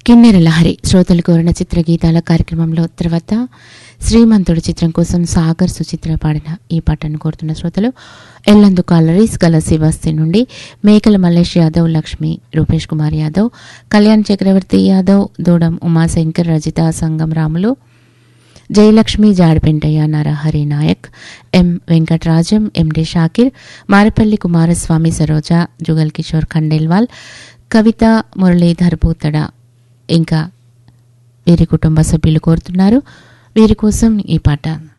కిన్నెర లహరి శ్రోతలు కోరిన చిత్రగీతాల కార్యక్రమంలో తర్వాత శ్రీమంతుడు చిత్రం కోసం సాగర్ సుచిత్ర పాడిన ఈ పాటను కోరుతున్న శ్రోతలు ఎల్లందు కాలరీస్ గల శివస్తి నుండి మేకల మల్లేష్ యాదవ్ లక్ష్మి రూపేష్ కుమార్ యాదవ్ కళ్యాణ్ చక్రవర్తి యాదవ్ దూడం ఉమాశంకర్ రజిత సంగం రాములు జయలక్ష్మి జాడిపెంటయ్య నరహరి నాయక్ ఎం వెంకటరాజం ఎండి షాకిర్ మారపల్లి కుమారస్వామి సరోజ జుగల్ కిషోర్ ఖండేల్వాల్ కవిత మురళీధర్ భూతడ ఇంకా వీరి కుటుంబ సభ్యులు కోరుతున్నారు వీరి కోసం ఈ పాట